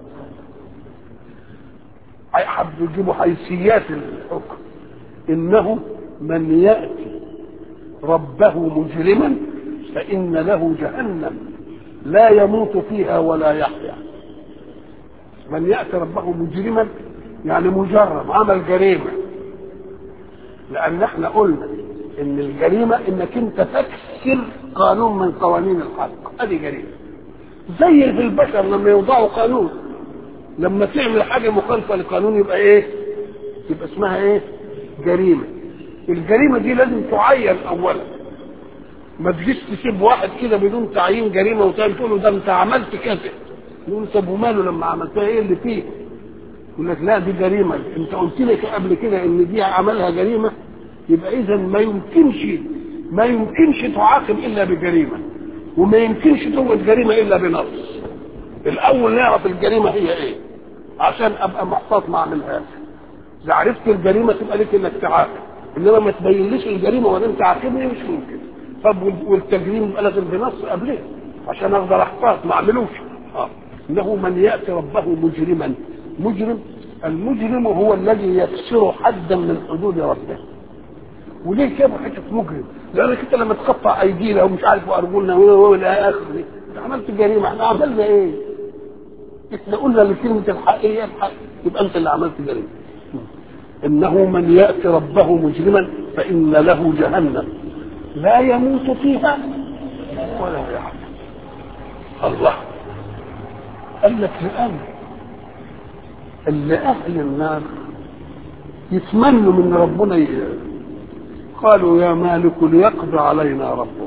حبوا يجيبوا حيثيات الحكم انه من ياتي ربه مجرما فان له جهنم لا يموت فيها ولا يحيا من ياتي ربه مجرما يعني مجرم عمل جريمه لان احنا قلنا ان الجريمه انك انت تكسر قانون من قوانين الحق ادي جريمه زي في البشر لما يوضعوا قانون لما تعمل حاجه مخالفه لقانون يبقى ايه يبقى اسمها ايه جريمه الجريمه دي لازم تعين اولا ما تجيش تسيب واحد كده بدون تعيين جريمه وتقول له ده انت عملت كذا يقول طب وماله لما عملتها ايه اللي فيه يقول لك لا دي جريمه انت قلت لك قبل كده ان دي عملها جريمه يبقى اذا ما يمكنش ما يمكنش تعاقب الا بجريمه وما يمكنش توجد جريمه الا بنص الاول نعرف الجريمه هي ايه عشان ابقى محتاط ما اعملهاش اذا عرفت الجريمه تبقى لك انك تعاقب انما ما تبينليش الجريمه ولا انت عاقبني مش ممكن طب والتجريم يبقى لازم بنص قبليه عشان اقدر احتاط ما اعملوش اه انه من ياتي ربه مجرما مجرم المجرم هو الذي يكسر حدا من حدود ربه وليه كده حته مجرم؟ لانك انت لما تقطع ايدينا ومش عارف وارجلنا والى اخره انت عملت جريمه احنا عملنا ايه؟ احنا قلنا لكلمه الحق هي الحق يبقى انت اللي عملت جريمه. انه من ياتي ربه مجرما فان له جهنم لا يموت فيها ولا يحيا. الله قال لك الان اللي اهل النار يتمنوا من ربنا ي... قالوا يا مالك ليقضي علينا ربك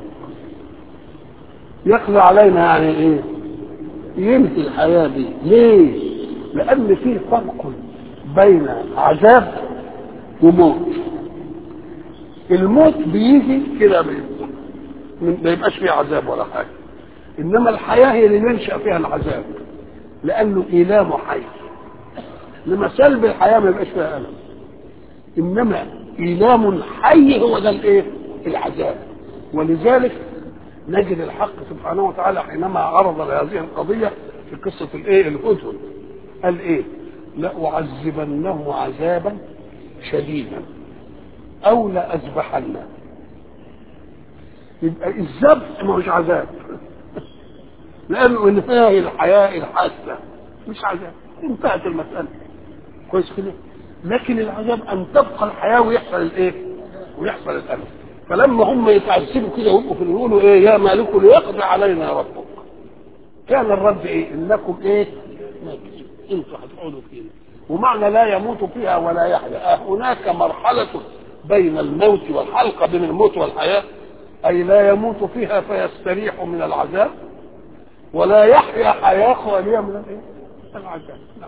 يقضي علينا يعني ايه ينهي الحياة دي ليه لأن في فرق بين عذاب وموت الموت بيجي كده ما يبقاش فيه عذاب ولا حاجة إنما الحياة هي اللي ينشأ فيها العذاب لأنه إيلام حي إنما سلب الحياة ما يبقاش فيها ألم إنما إيلام حي هو ده الإيه؟ العذاب ولذلك نجد الحق سبحانه وتعالى حينما عرض لهذه القضية في قصة الإيه؟ الهدهد قال إيه؟ لأعذبنه عذابا شديدا أو لأذبحنه يبقى الذبح مش عذاب لأنه انتهى الحياة الحاسة مش عذاب انتهت المسألة كويس كده لكن العذاب ان تبقى الحياه ويحصل الايه؟ ويحصل الالم فلما هم يتعذبوا كده ويبقوا في يقولوا ايه يا مالك ليقضي علينا ربك كان الرد ايه؟ انكم ايه؟ ماكسون انتوا هتقعدوا فينا ومعنى لا يموت فيها ولا يحيا هناك مرحلة بين الموت والحلقة بين الموت والحياة أي لا يموت فيها فيستريح من العذاب ولا يحيا حياة خالية من الايه؟ العذاب نعم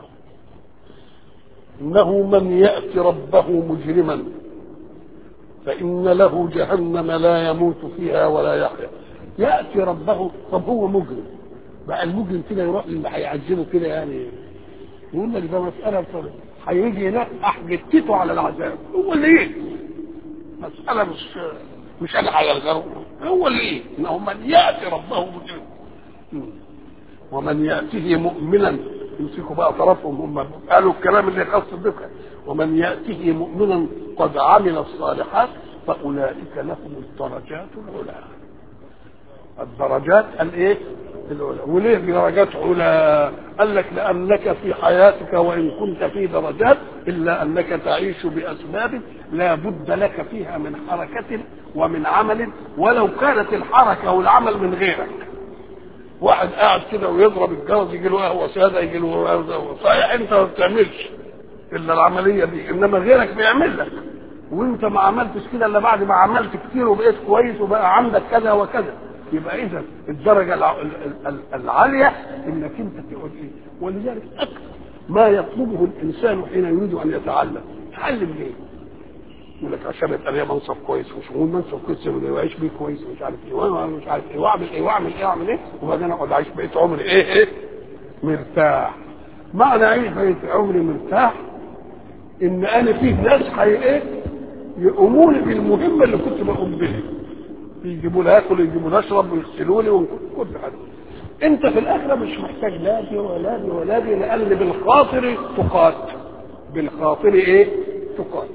انه من يات ربه مجرما فان له جهنم لا يموت فيها ولا يحيا ياتي ربه طب هو مجرم بقى المجرم كده يروح للي هيعذبه كده يعني يقول لك ده مساله طبعا هيجي هناك احجتته على العذاب هو اللي ايه مساله مش مش انا هيلغره هو اللي ايه انه من ياتي ربه مجرما ومن ياته مؤمنا يمسكوا بقى طرفهم هم قالوا الكلام اللي يخص بك ومن ياته مؤمنا قد عمل الصالحات فاولئك لهم الدرجات العلى الدرجات الايه العلى وليه درجات على قال لك لانك في حياتك وان كنت في درجات الا انك تعيش باسباب لا بد لك فيها من حركه ومن عمل ولو كانت الحركه والعمل من غيرك واحد قاعد كده ويضرب الجرس يجي له قهوه ساده يجي له قهوه صحيح انت ما بتعملش الا العمليه دي انما غيرك بيعمل لك وانت ما عملتش كده الا بعد ما عملت كتير وبقيت كويس وبقى عندك كذا وكذا يبقى اذا الدرجه العاليه انك انت تقعد ايه ولذلك اكثر ما يطلبه الانسان حين يريد ان يتعلم تعلم ليه؟ يقول لك عشان يبقى ليا منصب كويس وشغل منصب كويس ويعيش بيه كويس ومش عارف ايه وانا مش عارف ايه واعمل ايه واعمل ايه واعمل ايه وبعدين اقعد اعيش بقيت عمري ايه ايه مرتاح معنى اعيش بقيت عمري مرتاح ان انا فيه ناس حي ايه يقوموني بالمهمه اللي كنت بقوم بها يجيبوا لي اكل يجيبوا لي اشرب ويغسلوا لي وكل حاجه انت في الاخره مش محتاج لا دي ولا دي ولا دي لان بالخاطر تقات بالخاطر ايه تقات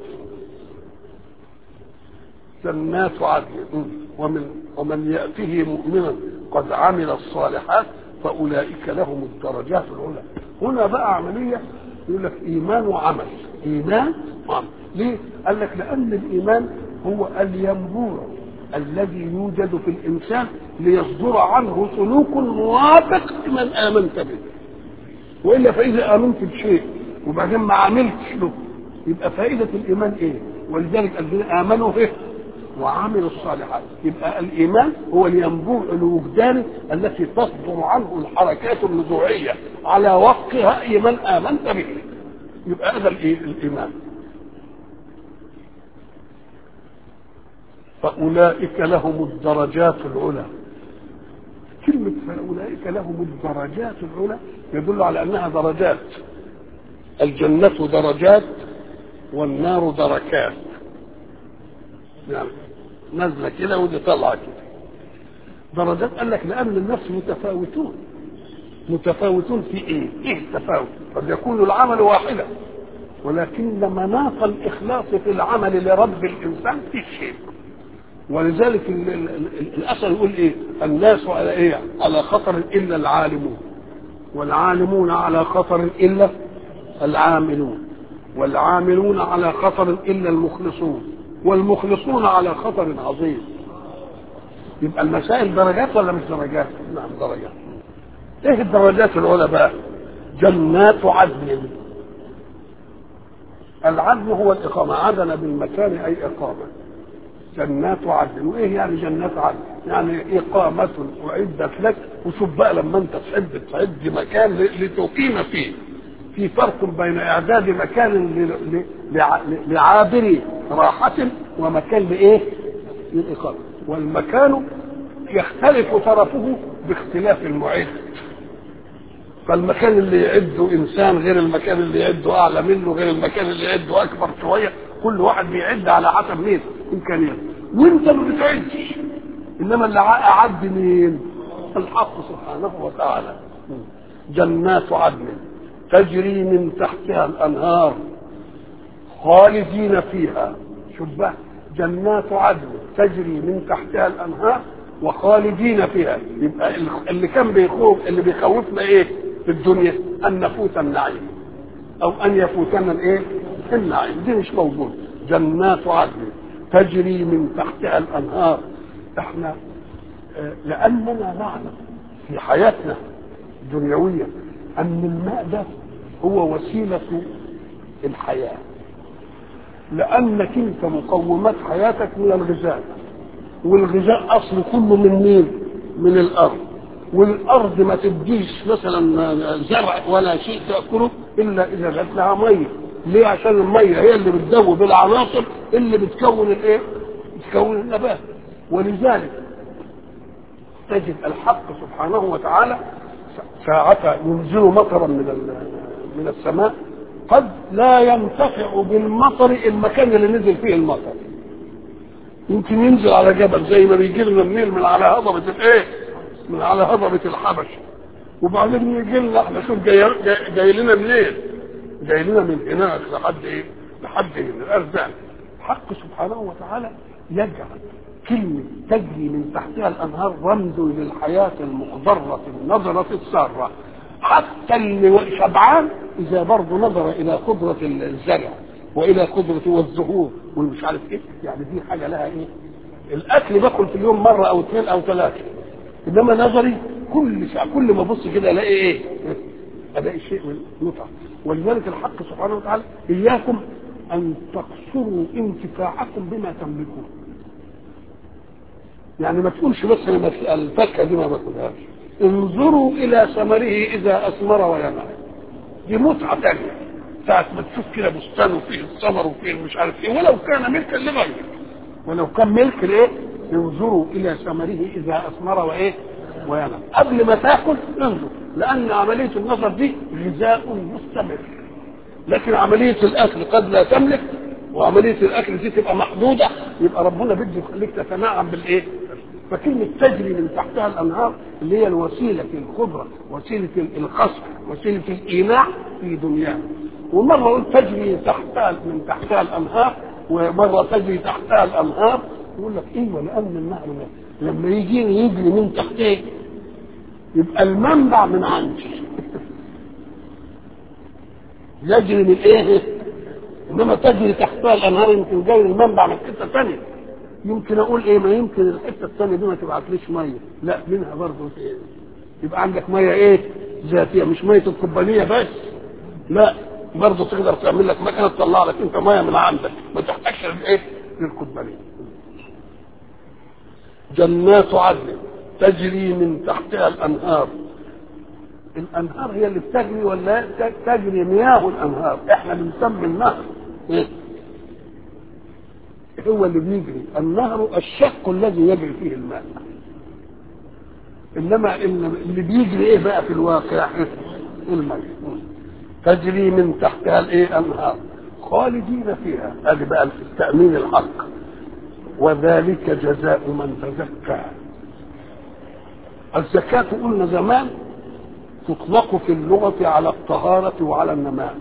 جنات عدن ومن ومن ياته مؤمنا قد عمل الصالحات فاولئك لهم الدرجات العلى هنا بقى عمليه يقول لك ايمان وعمل ايمان وعمل ليه قال لك لان الايمان هو الينبوع الذي يوجد في الانسان ليصدر عنه سلوك موافق لمن امنت به والا فاذا امنت بشيء وبعدين ما عملتش له يبقى فائده الايمان ايه ولذلك الذين امنوا به وعملوا الصالحات يبقى الايمان هو الينبوع الوجداني التي تصدر عنه الحركات النزوعيه على وفق راي من امنت به يبقى هذا الايمان فاولئك لهم الدرجات العلى كلمة فأولئك لهم الدرجات العلى يدل على أنها درجات الجنة درجات والنار دركات يعني نازلة كده ودي طالعة كده درجات قال لك لأن الناس متفاوتون متفاوتون في إيه؟ إيه التفاوت؟ قد يكون العمل واحدا ولكن مناط الإخلاص في العمل لرب الإنسان في شيء ولذلك الاثر يقول ايه الناس على ايه على خطر الا العالمون والعالمون على خطر الا العاملون والعاملون على خطر الا المخلصون والمخلصون على خطر عظيم يبقى المسائل درجات ولا مش درجات نعم درجات ايه الدرجات العلى بقى جنات عدن العدن هو الاقامه عدن بالمكان اي اقامه جنات عدن وايه يعني جنات عدن يعني اقامه اعدت لك وشوف بقى لما انت تحب تعد مكان لتقيم فيه في فرق بين اعداد مكان لعابر راحه ومكان لايه للاقامه والمكان يختلف طرفه باختلاف المعد فالمكان اللي يعده انسان غير المكان اللي يعده اعلى منه غير المكان اللي يعده اكبر شويه كل واحد بيعد على حسب مين امكانياته وانت ما بتعدش انما اللي اعد مين الحق سبحانه وتعالى جنات عدن تجري من تحتها الانهار خالدين فيها شوف بقى جنات عدن تجري من تحتها الانهار وخالدين فيها يبقى اللي كان بيخوف اللي بيخوفنا ايه في الدنيا ان نفوت النعيم او ان يفوتنا الايه النعيم دي مش موجود جنات عدن تجري من تحتها الانهار احنا لاننا نعلم في حياتنا الدنيويه ان الماء ده هو وسيله الحياه لانك انت مقومات حياتك من الغذاء والغذاء اصل كله من مين من الارض والارض ما تديش مثلا زرع ولا شيء تاكله الا اذا جات لها ميه ليه عشان الميه هي اللي بتذوب العناصر اللي بتكون الايه بتكون النبات ولذلك تجد الحق سبحانه وتعالى ساعة ينزل مطرا من من السماء قد لا ينتفع بالمطر المكان اللي نزل فيه المطر يمكن ينزل على جبل زي ما بيجي لنا النيل من على هضبة الايه؟ من على هضبة الحبش وبعدين يجي لنا احنا شوف جاي, جاي, جاي لنا منين؟ جاي لنا من هناك لحد ايه؟ لحد من الارزاق الحق سبحانه وتعالى يجعل كلمة تجري من تحتها الأنهار رمز للحياة المخضرة النظرة السارة حتى اللي شبعان إذا برضه نظر إلى قدرة الزرع وإلى قدرة والزهور والمش عارف إيه يعني دي حاجة لها إيه الأكل باكل في اليوم مرة أو اثنين أو ثلاثة إنما نظري كل ساعة كل ما أبص كده ألاقي إيه ألاقي شيء من متعة ولذلك الحق سبحانه وتعالى إياكم أن تقصروا انتفاعكم بما تملكون يعني ما تقولش بس الفاكهه دي ما باكلهاش انظروا الى ثمره اذا اثمر وينعم دي متعه ثانيه ساعة ما تشوف كده بستان وفيه الثمر وفيه مش عارف ايه ولو كان ملكا لغيرك ولو كان ملك لايه؟ انظروا الى ثمره اذا اثمر وايه؟ وينعم قبل ما تاكل انظر لان عمليه النظر دي غذاء مستمر لكن عمليه الاكل قد لا تملك وعمليه الاكل دي تبقى محدوده يبقى ربنا بده يخليك تتنعم بالايه؟ فكلمة تجري من تحتها الأنهار اللي هي الوسيلة الخضرة وسيلة القصر وسيلة الإيناع في دنياها ومرة يقول تجري تحتها من تحتها الأنهار ومرة تجري تحتها الأنهار يقول لك ايوه لأن النهر ده لما يجي يجري من تحتيه يبقى المنبع من عندي يجري من ايه انما تجري تحتها الانهار يمكن جاي المنبع من حته ثانيه يمكن اقول ايه ما يمكن الحته الثانيه دي ما تبعتليش ميه لا منها برضه إيه؟ يبقى عندك ميه ايه ذاتيه مش ميه الكوبانيه بس لا برضه تقدر تعمل لك مكنه تطلع لك انت ميه من عندك ما تحتاجش لايه للكوبانيه جنات عدن تجري من تحتها الانهار الانهار هي اللي بتجري ولا تجري مياه الانهار احنا بنسمي النهر إيه؟ هو اللي بيجري النهر الشق الذي يجري فيه الماء انما اللي بيجري ايه بقى في الواقع الماء تجري من تحتها الايه انهار خالدين فيها هذه بقى التامين الحق وذلك جزاء من تزكى الزكاة قلنا زمان تطلق في اللغة على الطهارة وعلى النماء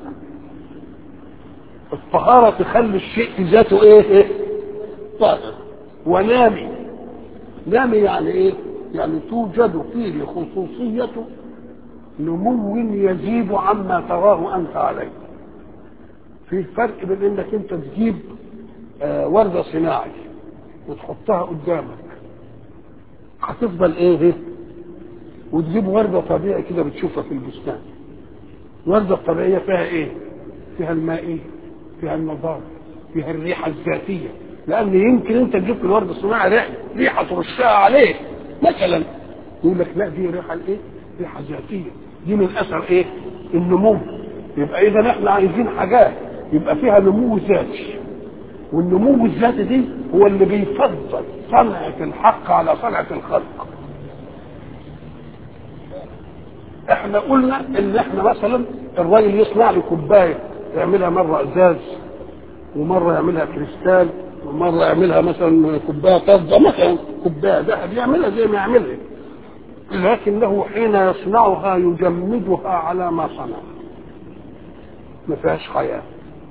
الطهارة تخلي الشيء ذاته ايه, إيه؟ طاهر ونامي نامي يعني ايه يعني توجد فيه خصوصية نمو يزيد عما تراه انت عليه في فرق بين انك انت تجيب آه وردة صناعي وتحطها قدامك هتفضل ايه, إيه؟ وتجيب وردة طبيعي كده بتشوفها في البستان وردة طبيعية فيها ايه فيها المائية فيها النظافة فيها الريحة الذاتية لأن يمكن أنت تجيب في الورد الصناعي ريحة ريحة ترشها عليه مثلا يقول لك لا دي ريحة الايه؟ ريحة ذاتية دي من أثر ايه؟ النمو يبقى إذا احنا عايزين حاجات يبقى فيها نمو ذاتي والنمو الذاتي دي هو اللي بيفضل صنعة الحق على صنعة الخلق احنا قلنا ان احنا مثلا الراجل يصنع لي كوبايه يعملها مره ازاز ومره يعملها كريستال ومره يعملها مثلا كوبايه فضه مثلا كوبايه ذهب يعملها زي ما يعملها لكنه حين يصنعها يجمدها على ما صنع ما فيهاش حياه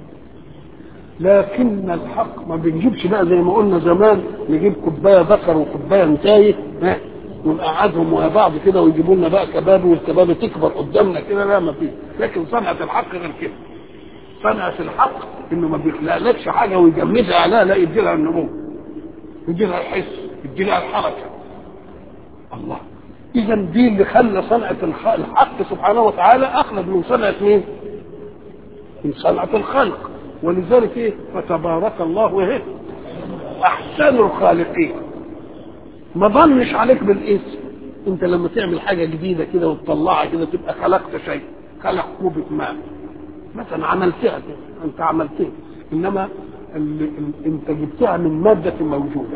لكن الحق ما بنجيبش بقى زي ما قلنا زمان نجيب كوبايه ذكر وكوبايه نتايه ونقعدهم مع بعض كده ويجيبوا لنا بقى كباب والكباب تكبر قدامنا كده لا ما فيش لكن صنعة الحق غير كده صنعة الحق انه ما بيخلقلكش حاجه ويجمدها لا لا يدي لها النمو يدي لها الحس يدي لها الحركه الله اذا دي اللي خلى صنعة الحق سبحانه وتعالى اخلد من صنعة مين؟ من صنعة الخلق ولذلك ايه فتبارك الله ايه احسن الخالقين ما ظنش عليك بالاسم انت لما تعمل حاجه جديده كده وتطلعها كده تبقى خلقت شيء خلق كوبة ماء مثلا عملتها كده انت عملتها انما اللي انت جبتها من ماده موجوده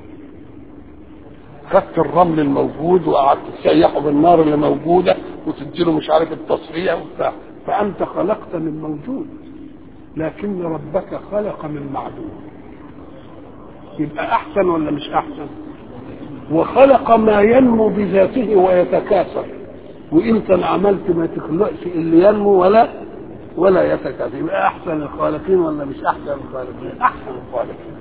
خدت الرمل الموجود وقعدت تسيحه بالنار اللي موجوده وتديله مش عارف التصريع وبتاع فانت خلقت من موجود لكن ربك خلق من معدوم يبقى احسن ولا مش احسن وخلق ما ينمو بذاته ويتكاثر وانت عملت ما تخلقش اللي ينمو ولا ولا يتكاثر يبقى احسن الخالقين ولا مش احسن الخالقين احسن الخالقين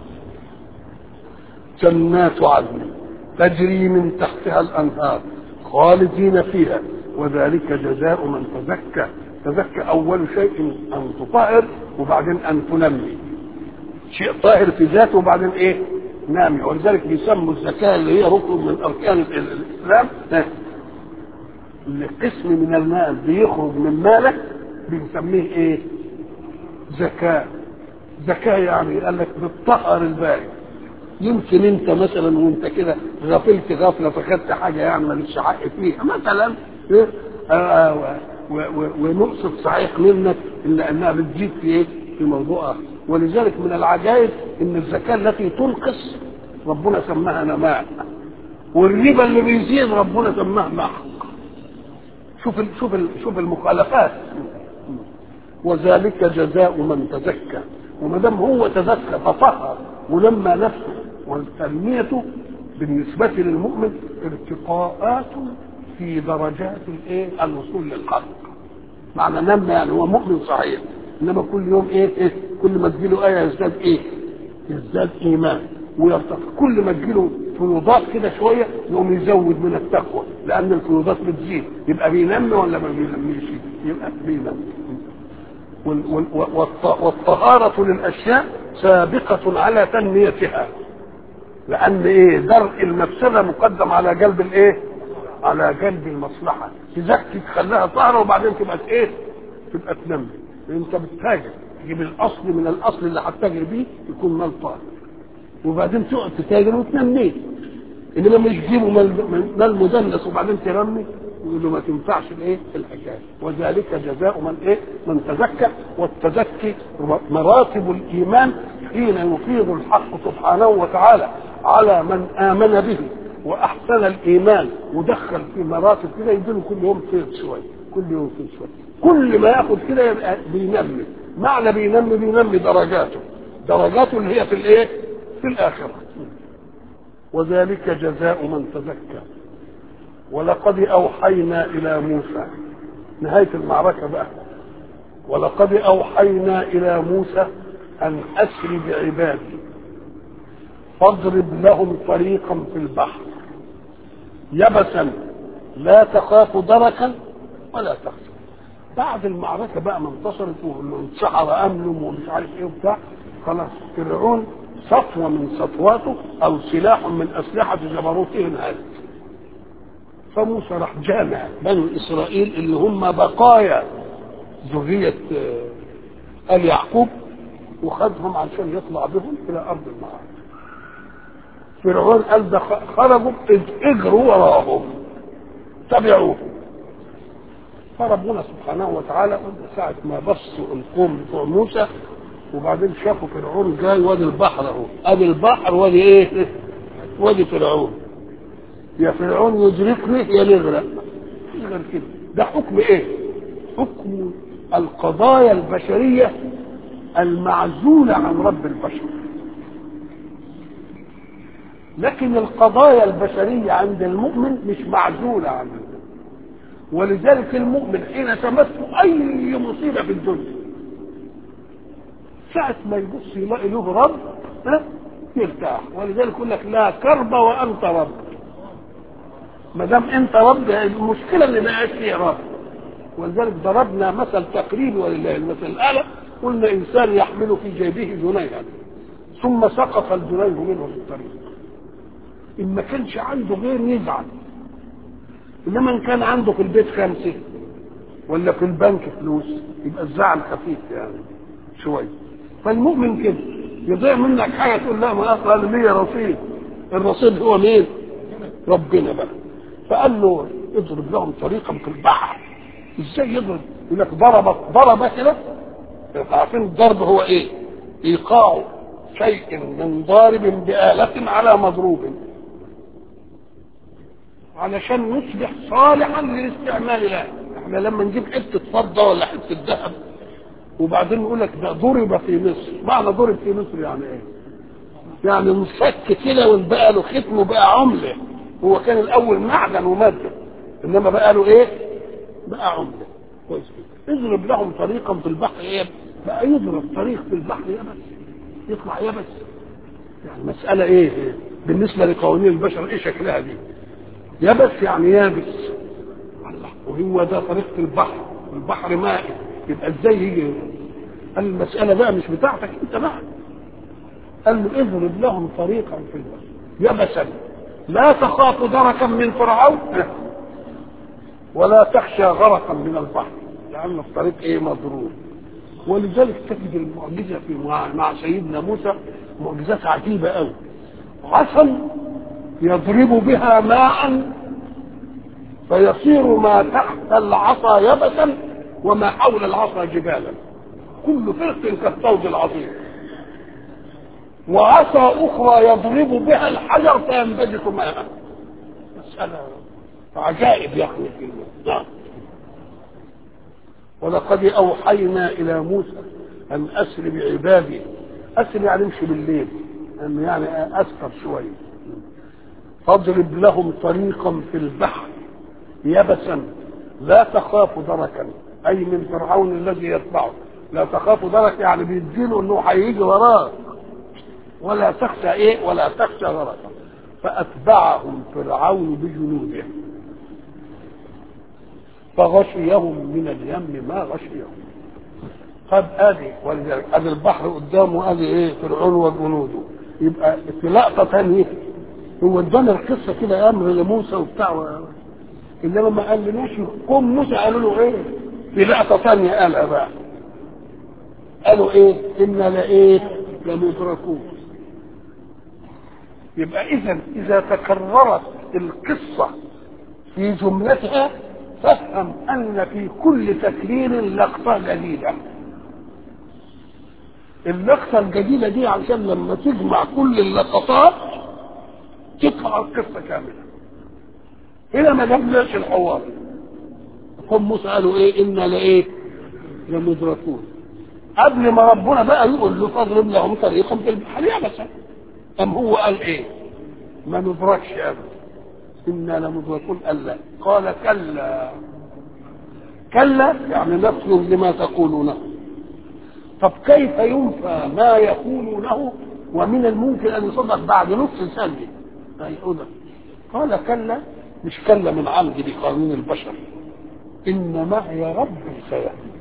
جنات عدن تجري من تحتها الانهار خالدين فيها وذلك جزاء من تزكى تزكى اول شيء ان تطهر وبعدين ان تنمي شيء طاهر في ذاته وبعدين ايه نامي ولذلك بيسموا الزكاه اللي هي ركن من اركان الاسلام قسم من المال بيخرج من مالك بنسميه ايه زكاه زكاه يعني قال لك بتطهر الباقي يمكن انت مثلا وانت كده غفلت غفله فخدت حاجه يعني مالكش حق فيها مثلا إيه؟ آه ونقصد صحيح منك الا انها بتزيد في ايه؟ في موضوع اخر ولذلك من العجائب ان الزكاه التي تنقص ربنا سماها نماء والربا اللي بيزيد ربنا سماه محق شوف ال شوف ال شوف المخالفات وذلك جزاء من تزكى وما دام هو تزكى تطهر ولما نفسه وتنميته بالنسبة للمؤمن ارتقاءات في درجات الايه الوصول للحق معنى نم يعني هو مؤمن صحيح انما كل يوم ايه, إيه كل ما تجيله ايه يزداد ايه يزداد ايمان ويرتقي كل ما تجيله فيوضات كده شويه يقوم يزود من التقوى لان الفيوضات بتزيد يبقى بينمي ولا ما بينميش يبقى بينمي والطهارة للأشياء سابقة على تنميتها لأن إيه درء المفسدة مقدم على جلب الإيه؟ على جلب المصلحة تزكي تخليها طاهرة وبعدين تبقى إيه؟ تبقى تنمي أنت بتتاجر تجيب الأصل من الأصل اللي هتتاجر بيه يكون مال طاهر وبعدين تقعد تتاجر وتنميه انما مش تجيبه مال مدلس وبعدين ترمي يقول له ما تنفعش الايه الحكايه وذلك جزاء من ايه من تزكى والتزكي مراتب الايمان حين يفيض الحق سبحانه وتعالى على من امن به واحسن الايمان ودخل في مراتب كده يديله كل يوم فيض شويه كل يوم فيض شويه كل ما ياخد كده يبقى بينمي معنى بينمي بينمي درجاته درجاته اللي هي في الايه في الاخره وذلك جزاء من تزكى ولقد اوحينا الى موسى نهايه المعركه بقى ولقد اوحينا الى موسى ان اسر بعبادي فاضرب لهم طريقا في البحر يبسا لا تخاف دركا ولا تخشى بعد المعركه بقى ما انتصرت والسحرة امنوا ومش عارف ايه وبتاع خلاص فرعون صفوه من صفواته او سلاح من اسلحه جبروته انهزت فموسى راح جامع بنو اسرائيل اللي هم بقايا ذريه ال يعقوب وخدهم عشان يطلع بهم الى ارض المعارك فرعون قال ده خرجوا اجروا وراهم تبعوهم فربنا سبحانه وتعالى ساعة ما بصوا القوم بتوع موسى وبعدين شافوا فرعون جاي وادي البحر اهو ادي البحر وادي ايه؟ وادي فرعون يا فرعون يدركني يا نغرق غير كده ده حكم ايه؟ حكم القضايا البشرية المعزولة عن رب البشر لكن القضايا البشرية عند المؤمن مش معزولة عنه ولذلك المؤمن حين تمسه أي مصيبة في الدنيا ساعة ما يبص يلاقي له رب ها يرتاح ولذلك يقول لك لا كرب وأنت رب ما دام أنت رب المشكلة اللي ما فيه رب ولذلك ضربنا مثل تقريبي ولله المثل الأعلى قلنا إنسان يحمل في جيبه جنيها ثم سقط الجنيه منه في الطريق إن ما كانش عنده غير يزعل إنما إن كان عنده في البيت خمسة ولا في البنك فلوس يبقى الزعل خفيف يعني شوية فالمؤمن كده يضيع منك حاجة تقول لا ما أصلا أنا ليا رصيد الرصيد هو مين؟ ربنا بقى فقال له اضرب لهم طريقا في البحر ازاي يضرب؟ يقول لك ضرب ضرب كده عارفين الضرب هو ايه؟ ايقاع شيء من ضارب بآلة على مضروب علشان يصبح صالحا للاستعمال له احنا لما نجيب حته فضه ولا حته ذهب وبعدين نقول لك ده ضرب في مصر معنى ضرب في مصر يعني ايه يعني انفك كده وانبقى له ختم وبقى عمله هو كان الاول معدن وماده انما بقى له ايه بقى عمله كويس كده اضرب لهم طريقا في البحر ايه بقى يضرب طريق في البحر يبس يطلع يبس يعني مسألة ايه, إيه؟ بالنسبة لقوانين البشر ايه شكلها دي يبس يعني يابس الله وهو ده طريقة البحر البحر مائي يبقى ازاي يجي قال المسألة بقى مش بتاعتك انت بقى قال له اضرب لهم طريقا في البحر يبسا لا تخاف دركا من فرعون ولا تخشى غرقا من البحر لأن الطريق ايه مضروب ولذلك تجد المعجزة في مع سيدنا موسى معجزات عجيبة قوي عصا يضرب بها ماء فيصير ما تحت العصا يبسا وما حول العصا جبالا كل فرق كالصوت العظيم وعصا اخرى يضرب بها الحجر فينبجس ماء مسألة عجائب يعني في نعم ولقد اوحينا الى موسى ان اسر بعبادي اسر يعني امشي بالليل ان يعني اسكر شويه فاضرب لهم طريقا في البحر يبسا لا تخاف دركا اي من فرعون الذي يتبعه لا تخاف درك يعني بيديله انه هيجي وراك ولا تخشى ايه ولا تخشى دركا فاتبعهم فرعون بجنوده فغشيهم من اليم ما غشيهم قد ادي ولذلك ادي البحر قدامه ادي ايه فرعون وجنوده يبقى في لقطه ثانيه هو ادانا القصه كده امر لموسى وبتاع و... انما ما قالناش قوم موسى قالوا له ايه في لقطه ثانيه قالها بقى قالوا ايه انا لايه لمدركون يبقى اذا اذا تكررت القصه في جملتها فافهم ان في كل تكرير لقطه جديده اللقطه الجديده دي عشان لما تجمع كل اللقطات تقرا القصه كامله هنا ما جبناش الحوار هم موسى قالوا ايه انا لايه لمدركون قبل ما ربنا بقى يقول له فاضرب لهم طريقا في البحر يابسا ام هو قال ايه ما ندركش ابدا انا لمدركون قال لا قال كلا كلا يعني نفي لما تقولونه طب كيف ينفى ما يقولونه ومن الممكن ان يصدق بعد نص ثانيه هيقولك قال كلا مش كلا من عمد بقانون البشر ان معي ربي سيهدي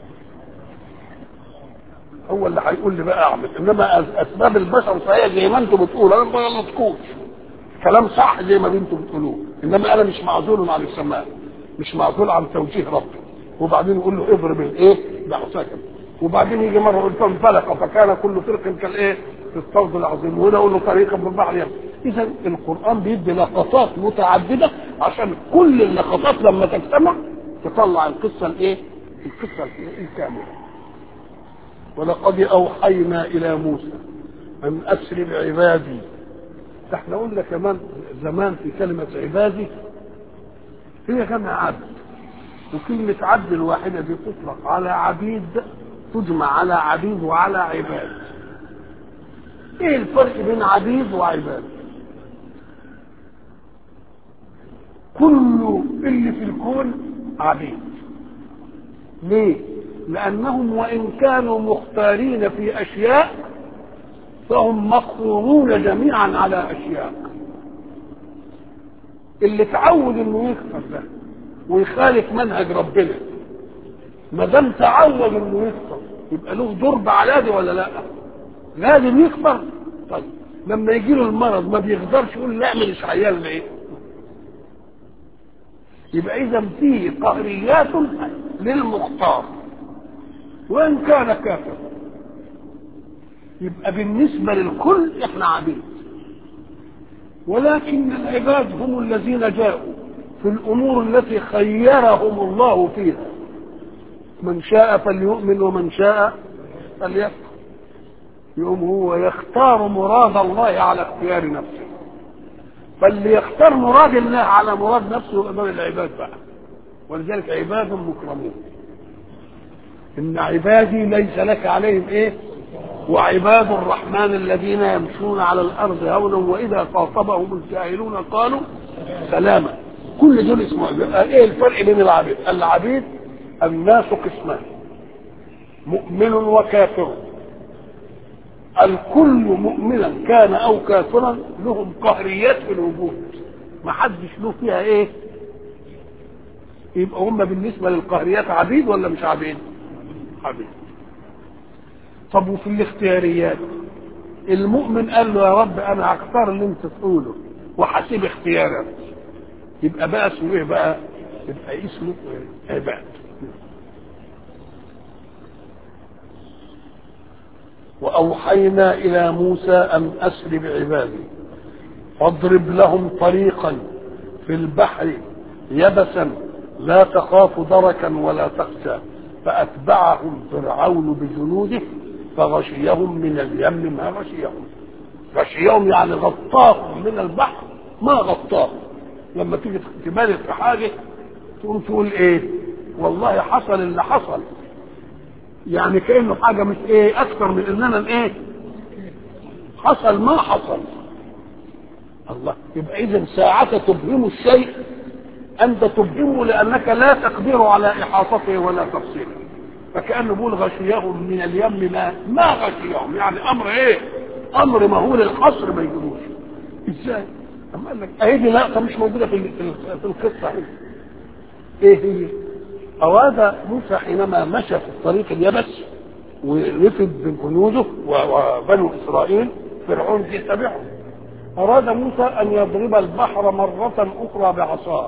هو اللي هيقول لي بقى اعمل انما اسباب البشر فهي زي ما انتم بتقولوا انا ما غلطكوش كلام صح زي ما انتم بتقولوه انما انا مش معزول عن السماء مش معزول عن توجيه ربي وبعدين يقول له اضرب الايه بعصاك وبعدين يجي مره يقول فانفلق فكان كل فرق كالايه في الصوت العظيم وهنا يقول له طريقا بالبحر يم اذا القران بيدي لقطات متعدده عشان كل اللقطات لما تجتمع تطلع القصه الايه القصه الكامله ولقد اوحينا الى موسى ان اسر بعبادي احنا قلنا كمان زمان في كلمه عبادي هي جمع عبد وكلمة عبد الواحدة دي تطلق على عبيد تجمع على عبيد وعلى عباد ايه الفرق بين عبيد وعباد كل اللي في الكون عبيد ليه لانهم وان كانوا مختارين في اشياء فهم مقصورون جميعا على اشياء اللي اتعود انه يكفر ده ويخالف منهج ربنا ما دام تعود انه يكفر يبقى له ضرب على دي ولا لا لازم يكفر طيب لما يجي له المرض ما بيقدرش يقول لا اعمل اشعيال ليه يبقى اذا فيه قهريات للمختار وان كان كافر يبقى بالنسبه للكل احنا عبيد ولكن العباد هم الذين جاءوا في الامور التي خيرهم الله فيها من شاء فليؤمن ومن شاء فليكفر يقوم هو يختار مراد الله على اختيار نفسه فاللي يختار مراد الله على مراد نفسه امام العباد بقى ولذلك عباد مكرمون ان عبادي ليس لك عليهم ايه وعباد الرحمن الذين يمشون على الارض هونا واذا خاطبهم الجاهلون قالوا سلاما كل دول اسمه عبيد ايه الفرق بين العبيد العبيد الناس قسمان مؤمن وكافر الكل مؤمنا كان او كافرا لهم قهريات في الوجود ما حدش له فيها ايه يبقى هم بالنسبه للقهريات عبيد ولا مش عبيد عبيد طب وفي الاختياريات المؤمن قال له يا رب انا هختار اللي انت تقوله وهسيب اختيارك يبقى بقى اسمه ايه بقى يبقى اسمه عباد واوحينا الى موسى ان اسر بعبادي فاضرب لهم طريقا في البحر يبسا لا تخاف دركا ولا تخشى فاتبعهم فرعون بجنوده فغشيهم من اليم ما غشيهم غشيهم يعني غطاهم من البحر ما غطاهم لما تيجي تبالغ في حاجه تقوم تقول ايه والله حصل اللي حصل يعني كانه حاجه مش ايه اكثر من اننا ايه حصل ما حصل الله يبقى اذا ساعة تبهم الشيء انت تبهمه لانك لا تقدر على احاطته ولا تفصيله فكانه بيقول غشيهم من اليم ما ما غشيهم يعني امر ايه امر مهول الحصر ما يجيبوش ازاي اما قال لك اهي دي لقطه مش موجوده في في القصه هنا ايه هي اراد موسى حينما مشى في الطريق اليبس ورفد بجنوده وبنو اسرائيل فرعون يتبعهم اراد موسى ان يضرب البحر مره اخرى بعصاه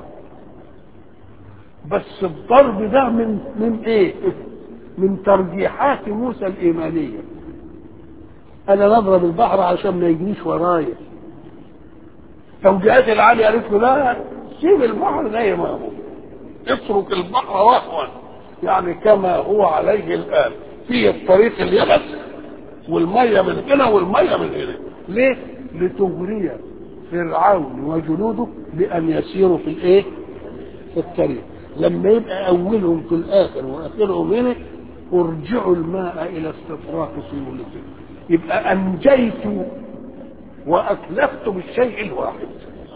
بس الضرب ده من من ايه من ترجيحات موسى الايمانيه انا نضرب البحر عشان ما يجريش ورايا توجيهات العالي قالت له لا سيب البحر زي ما هو اترك البحر وهوا يعني كما هو عليه الان في الطريق اليبس والميه من هنا والميه من هنا ليه؟ لتغري فرعون وجنوده بان يسيروا في الايه؟ في الطريق لما يبقى اولهم في الاخر واخرهم هنا ارجعوا الماء الى استطراق سيولته يبقى انجيت واتلفت بالشيء الواحد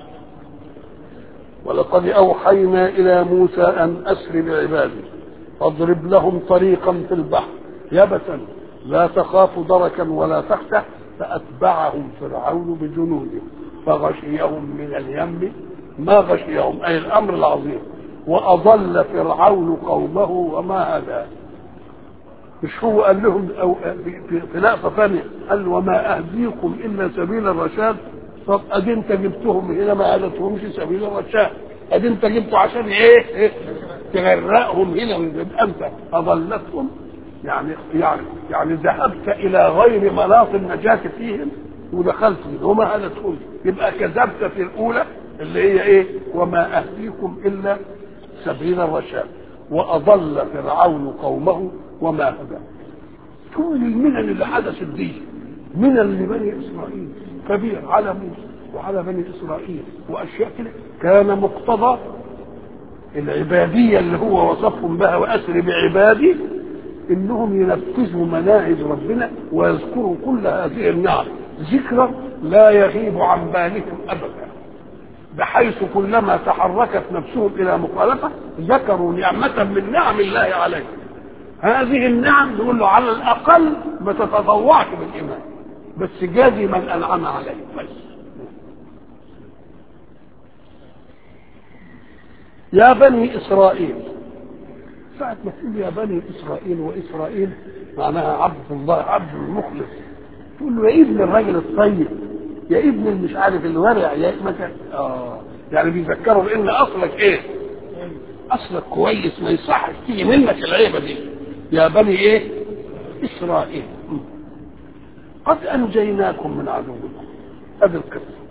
ولقد اوحينا الى موسى ان اسر بعبادي فاضرب لهم طريقا في البحر يبسا لا تخاف دركا ولا تخشى فاتبعهم فرعون بجنوده فغشيهم من اليم ما غشيهم اي الامر العظيم واضل فرعون قومه وما هدى مش هو قال لهم أو في, في لقطه ثانيه قال وما اهديكم الا سبيل الرشاد طب ادي انت جبتهم هنا ما هدتهمش سبيل الرشاد ادي انت جبته عشان ايه, إيه؟ تغرقهم هنا يبقى انت اضلتهم يعني يعني يعني ذهبت الى غير مناط النجاه فيهم ودخلت وما هدتهم يبقى كذبت في الاولى اللي هي ايه وما اهديكم الا سبيل الرشاد واضل فرعون قومه وما هدى كل المنن اللي حدثت دي منن لبني اسرائيل كبير على موسى وعلى بني اسرائيل واشياء كده كان مقتضى العباديه اللي هو وصفهم بها واسر بعبادي انهم ينفذوا مناهج ربنا ويذكروا كل هذه النعم ذكرا لا يغيب عن بالهم ابدا بحيث كلما تحركت نفسهم الى مخالفه ذكروا نعمه من نعم الله عليهم هذه النعم نقول له على الاقل ما تتطوعش بالايمان بس جازي من انعم عليه بس يا بني اسرائيل ساعة ما تقول يا بني اسرائيل واسرائيل معناها عبد الله عبد المخلص تقول له يا ابن الراجل الطيب يا ابن المش عارف الورع يا مثلا اه يعني بيذكروا بان اصلك ايه؟ اصلك كويس ما يصحش تيجي منك العيبه دي يا بني ايه؟ اسرائيل قد انجيناكم من عدوكم هذه القصه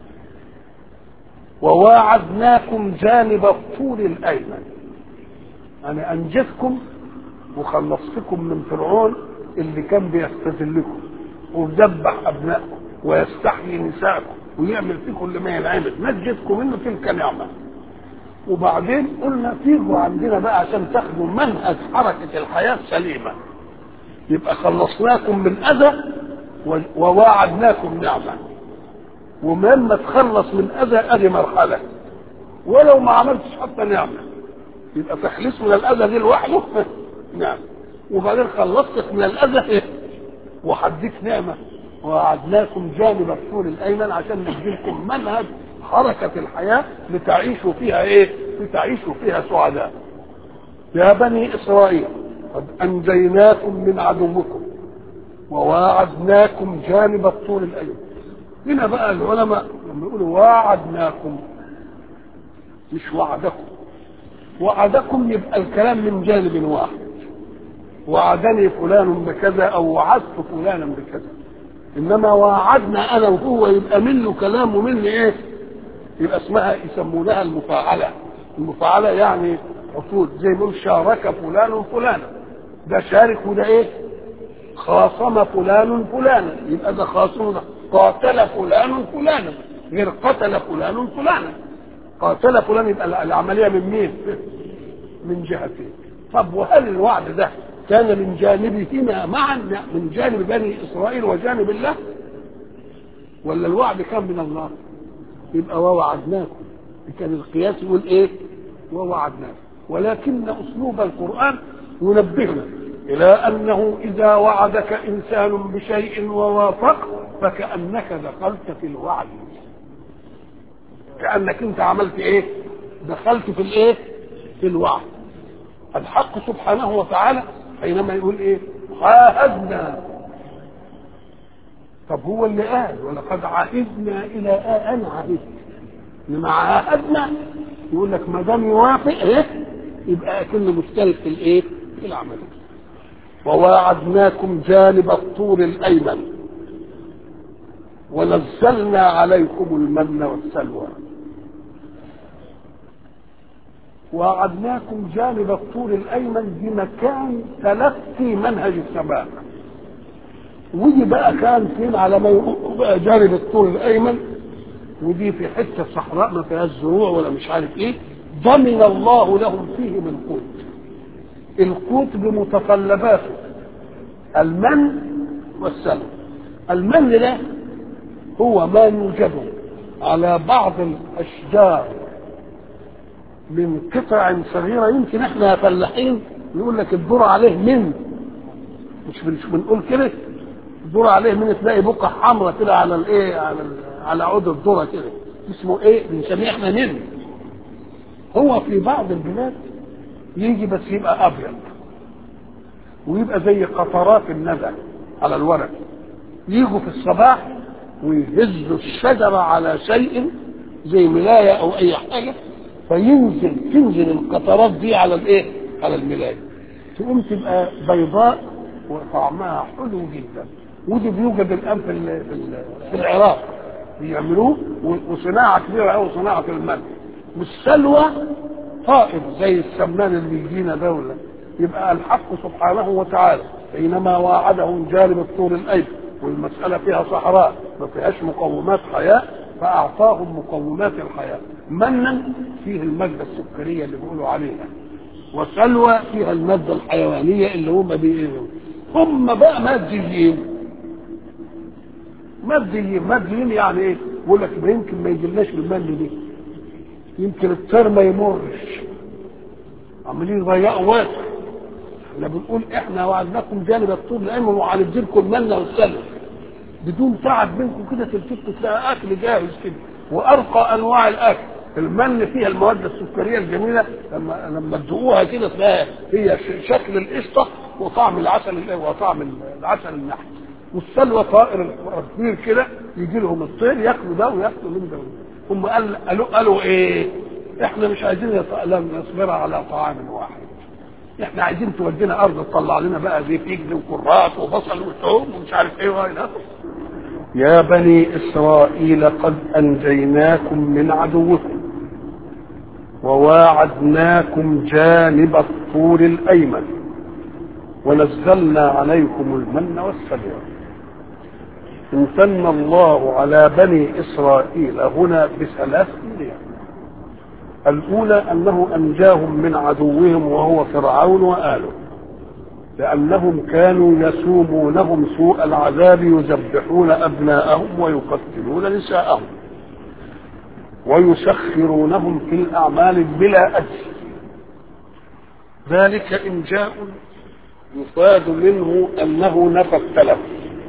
وواعدناكم جانب الطور الايمن انا انجزكم وخلصتكم من فرعون اللي كان بيستذلكم ويذبح ابنائكم ويستحيي نساءكم ويعمل فيكم اللي ما ينعمل نجدكم منه تلك نعمه وبعدين قلنا تيجوا عندنا بقى عشان تاخدوا منهج حركه الحياه سليمه يبقى خلصناكم من اذى وواعدناكم نعمه ومما تخلص من اذى ادي مرحله ولو ما عملتش حتى نعمه يبقى تخلص من الاذى دي لوحده نعم وبعدين خلصتك من الاذى وحديك نعمه ووعدناكم جانب الطول الايمن عشان نديلكم منهج حركه الحياه لتعيشوا فيها ايه؟ لتعيشوا فيها سعداء. يا بني اسرائيل قد انجيناكم من عدوكم وواعدناكم جانب الطول الايمن. هنا بقى العلماء لما يقولوا واعدناكم مش وعدكم وعدكم يبقى الكلام من جانب واحد وعدني فلان بكذا او وعدت فلانا بكذا انما وعدنا انا وهو يبقى منه كلام ومني ايه يبقى اسمها يسمونها المفاعله المفاعله يعني عقود زي ما شارك فلان فلانا ده شارك وده ايه خاصم فلان فلانا يبقى ده خاصم ده قاتل فلان فلانا غير قتل فلان فلانا قاتل فلان يبقى العمليه من مين من جهتين طب وهل الوعد ده كان من جانبهما معا من جانب بني اسرائيل وجانب الله ولا الوعد كان من الله يبقى ووعدناكم كان القياس يقول ايه ووعدناكم ولكن اسلوب القران ينبهنا الى انه اذا وعدك انسان بشيء ووافق فكانك دخلت في الوعد كانك انت عملت ايه دخلت في الايه في الوعد الحق سبحانه وتعالى حينما يقول ايه عاهدنا طب هو اللي قال ولقد عهدنا الى انا عهدت انما عاهدنا يقول لك ما دام يوافق ايه يبقى اكنه مشترك في الايه في العمل وواعدناكم جانب الطور الايمن ونزلنا عليكم المن والسلوى وعدناكم جانب الطور الايمن بمكان تلقي منهج السماء ودي بقى كان فين على ما يقول بقى جانب الطور الايمن ودي في حته صحراء ما فيهاش زروع ولا مش عارف ايه ضمن الله لهم فيه من قوت القوت بمتطلباته المن والسلم المن ده هو ما يوجد على بعض الاشجار من قطع صغيرة يمكن احنا فلاحين نقول لك الدور عليه من مش مش بنقول كده الدور عليه من تلاقي بقع حمراء كده على الايه على على عود الذره كده اسمه ايه بنسميه احنا من هو في بعض البلاد يجي بس يبقى ابيض ويبقى زي قطرات الندى على الورق يجوا في الصباح ويهزوا الشجرة على شيء زي ملاية أو أي حاجة فينزل تنزل القطرات دي على الإيه؟ على الملاية تقوم تبقى بيضاء وطعمها حلو جدا ودي بيوجد الآن في ال في, ال في العراق بيعملوه وصناعة كبيرة أوي صناعة المن والسلوى طائر زي السمان اللي يجينا ده ولا يبقى الحق سبحانه وتعالى حينما واعدهم جانب الطور الايمن والمساله فيها صحراء ما فيهاش مقومات حياه فاعطاهم مقومات الحياه منا فيه الماده السكريه اللي بيقولوا عليها وسلوى فيها الماده الحيوانيه اللي هم بيقولوا هم بقى ماديين ماديين ماديين يعني ايه؟ يقول لك ما يمكن ما يجيلناش المن دي يمكن الطير ما يمرش عمالين يضيعوا وقت احنا بنقول احنا وعدناكم جانب الطول الايمن وهنديلكم المن والسلم بدون تعب منكم كده تلتفتوا تلاقي اكل جاهز كده وارقى انواع الاكل المن فيها المواد السكريه الجميله لما لما تدوقوها كده تلاقي هي شكل القشطه وطعم العسل وطعم العسل النحل والسلوى طائر كبير كده يجي لهم الطير ياكلوا ده وياكلوا من ده هم قال قالوا قالوا ايه؟ احنا مش عايزين نصبر على طعام واحد احنا عايزين تودينا ارض تطلع لنا بقى زي فجل وكرات وبصل وثوم ومش عارف ايه والى يا بني اسرائيل قد انجيناكم من عدوكم وواعدناكم جانب الطور الايمن ونزلنا عليكم المن والسلوى امتن الله على بني اسرائيل هنا بثلاث نعم الاولى انه انجاهم من عدوهم وهو فرعون واله لانهم كانوا يسومونهم سوء العذاب يذبحون ابناءهم ويقتلون نساءهم ويسخرونهم في الاعمال بلا اجر ذلك انجاء يفاد منه انه نفى التلف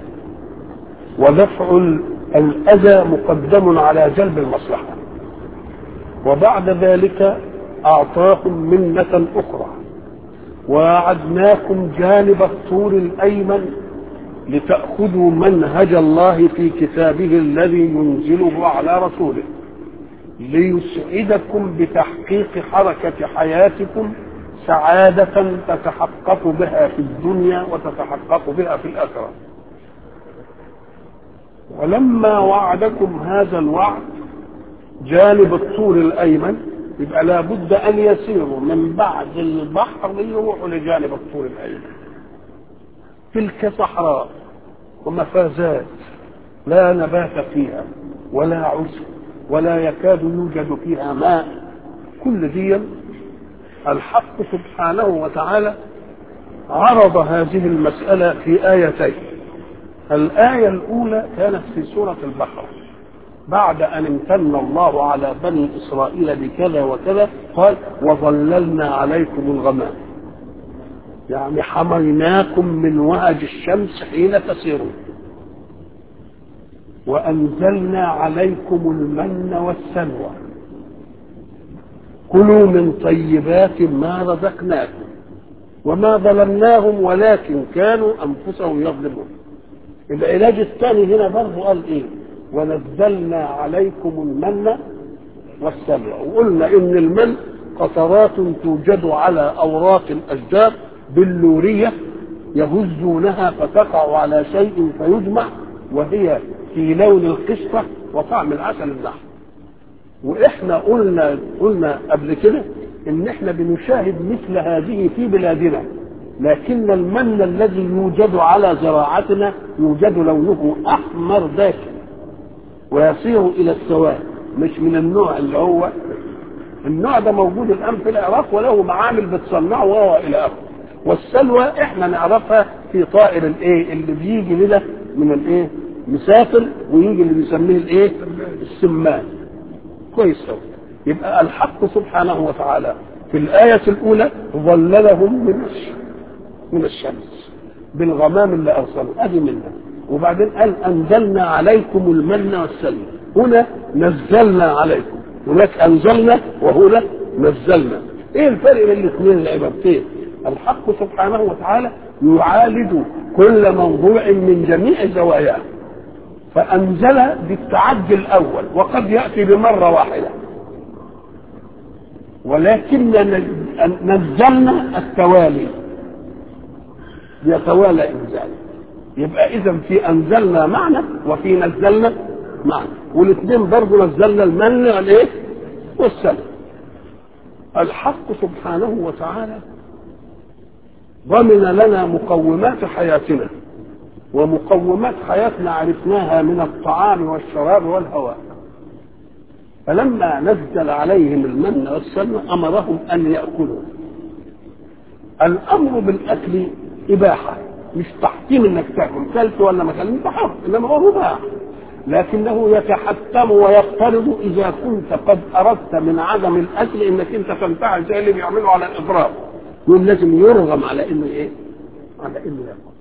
ودفع الاذى مقدم على جلب المصلحه وبعد ذلك اعطاهم منه اخرى ووعدناكم جانب الطور الايمن لتاخذوا منهج الله في كتابه الذي ينزله على رسوله ليسعدكم بتحقيق حركه حياتكم سعاده تتحقق بها في الدنيا وتتحقق بها في الاخره ولما وعدكم هذا الوعد جانب الطور الايمن يبقى لابد ان يسيروا من بعد البحر ليروحوا لجانب الطور الايمن تلك صحراء ومفازات لا نبات فيها ولا عشب ولا يكاد يوجد فيها ماء كل دي الحق سبحانه وتعالى عرض هذه المسألة في آيتين الآية الأولى كانت في سورة البقرة بعد أن امتن الله على بني إسرائيل بكذا وكذا قال وظللنا عليكم الغمام يعني حميناكم من وهج الشمس حين تسيرون وأنزلنا عليكم المن والسلوى كلوا من طيبات ما رزقناكم وما ظلمناهم ولكن كانوا أنفسهم يظلمون العلاج الثاني هنا برضه قال إيه ونزلنا عليكم المن والسلوى وقلنا إن المن قطرات توجد على أوراق الأشجار بلورية يهزونها فتقع على شيء فيجمع وهي في لون القشطة وطعم العسل النحل واحنا قلنا قلنا قبل كده ان احنا بنشاهد مثل هذه في بلادنا لكن المن الذي يوجد على زراعتنا يوجد لونه احمر داكن ويصير الى السواد مش من النوع اللي هو النوع ده موجود الان في العراق وله معامل بتصنعه وهو الى اخره والسلوى احنا نعرفها في طائر الايه اللي بيجي لنا من الايه مسافر ويجي اللي بيسميه الايه السمان كويس قوي يبقى الحق سبحانه وتعالى في الآية الأولى ظللهم من من الشمس بالغمام اللي أرسله أدي منها وبعدين قال أنزلنا عليكم المن والسلوى هنا نزلنا عليكم هناك أنزلنا وهنا نزلنا إيه الفرق بين الاثنين العبارتين الحق سبحانه وتعالى يعالج كل موضوع من جميع زواياه فأنزل بالتعدي الأول وقد يأتي بمرة واحدة ولكن نزلنا التوالي يتوالى إنزال يبقى إذا في أنزلنا معنى وفي نزلنا معنى والاثنين برضه نزلنا المن والإيه؟ والسلم الحق سبحانه وتعالى ضمن لنا مقومات حياتنا ومقومات حياتنا عرفناها من الطعام والشراب والهواء فلما نزل عليهم المن والسلوى امرهم ان ياكلوا الامر بالاكل اباحه مش تحكيم انك تاكل كلت ولا ما كلت انت حر انما هو مباح لكنه يتحتم ويفترض اذا كنت قد اردت من عدم الاكل انك انت تنفعل زي اللي بيعملوا على الاضراب يقول لازم يرغم على انه ايه؟ على انه ياكل